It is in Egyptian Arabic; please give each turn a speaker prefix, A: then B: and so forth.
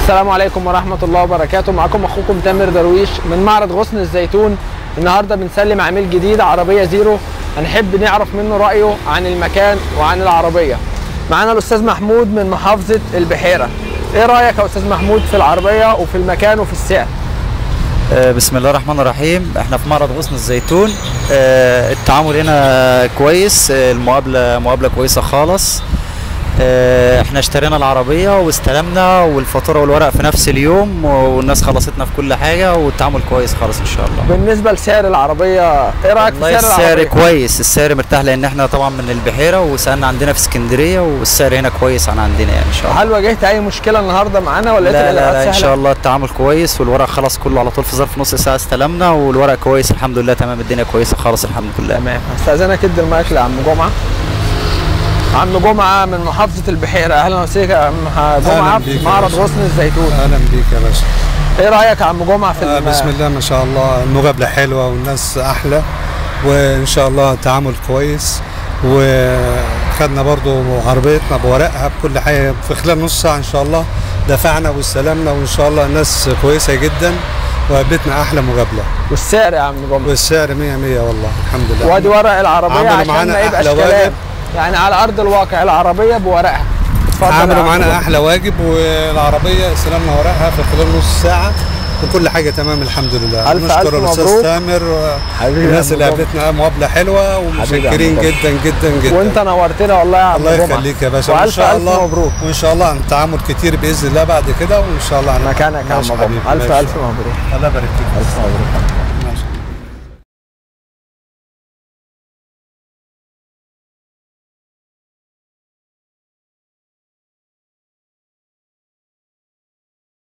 A: السلام عليكم ورحمة الله وبركاته معكم أخوكم تامر درويش من معرض غصن الزيتون النهاردة بنسلم عميل جديد عربية زيرو هنحب نعرف منه رأيه عن المكان وعن العربية معانا الأستاذ محمود من محافظة البحيرة إيه رأيك يا أستاذ محمود في العربية وفي المكان وفي السعر؟
B: آه، بسم الله الرحمن الرحيم احنا في معرض غصن الزيتون آه، التعامل هنا كويس آه، المقابله مقابله كويسه خالص آه، احنا اشترينا العربيه واستلمنا والفاتوره والورق في نفس اليوم والناس خلصتنا في كل حاجه والتعامل كويس خالص ان شاء الله
A: بالنسبة لسعر العربية إيه رأيك في
B: والله
A: سعر
B: السعر
A: العربية؟
B: كويس السعر مرتاح لان احنا طبعا من البحيره وسالنا عندنا في اسكندريه والسعر هنا كويس عن عندنا يعني ان شاء الله
A: هل واجهت أي مشكلة النهاردة معانا ولا
B: لا
A: لقيت
B: لا,
A: الإجراءات
B: لا ان
A: سهلة؟
B: شاء الله التعامل كويس والورق خلص كله على طول في ظرف نص ساعه استلمنا والورق كويس الحمد لله تمام الدنيا كويسه خالص الحمد لله
A: تمام هستأذنك ادي المايك لعم جمعة عم جمعة من محافظة البحيرة أهلا وسهلا يا عم جمعة
C: بيك
A: في
C: يا
A: معرض
C: باشا.
A: غصن الزيتون
C: اهلا بيك يا باشا
A: إيه رأيك يا عم جمعة في
C: آه
A: الم-
C: بسم الله ما شاء الله المقابله حلوه والناس احلى وان شاء الله تعامل كويس وخدنا برضو عربيتنا بورقها بكل حاجه في خلال نص ساعه ان شاء الله دفعنا واستلمنا وان شاء الله الناس كويسه جدا وقابلتنا احلى مقابله
A: والسعر يا عم جمعة
C: والسعر 100 100 والله الحمد لله
A: وادي ورق العربية
C: عملوا
A: عشان
C: معانا
A: ما يبقاش
C: أحلى
A: كلام
C: واجب.
A: يعني على أرض الواقع العربية بورقها اتفضل يا
C: عملوا
A: عم
C: معانا
A: جمعة.
C: احلى واجب والعربيه استلمنا ورقها في خلال نص ساعه وكل حاجه تمام الحمد لله
A: ألف
C: نشكر
A: ألف
C: الاستاذ
A: مبروك.
C: تامر و-
A: حبيبي يا
C: الناس
A: عم
C: اللي
A: جمعة.
C: قابلتنا مقابله حلوه ومشكرين
A: جمعة.
C: جدا جدا جدا
A: وانت نورتنا والله يا عم
C: الله
A: جمعة.
C: يخليك يا باشا وان
A: والف
C: شاء
A: الف
C: الله
A: مبروك
C: وان شاء الله تعامل كتير باذن الله بعد كده وان شاء الله هنبقى-
A: مكانك يا عم
C: ماشي
A: جمعة
C: حبيبي،
A: الف
C: ماشي.
A: الف مبروك
C: الله يبارك فيك
A: الف مبروك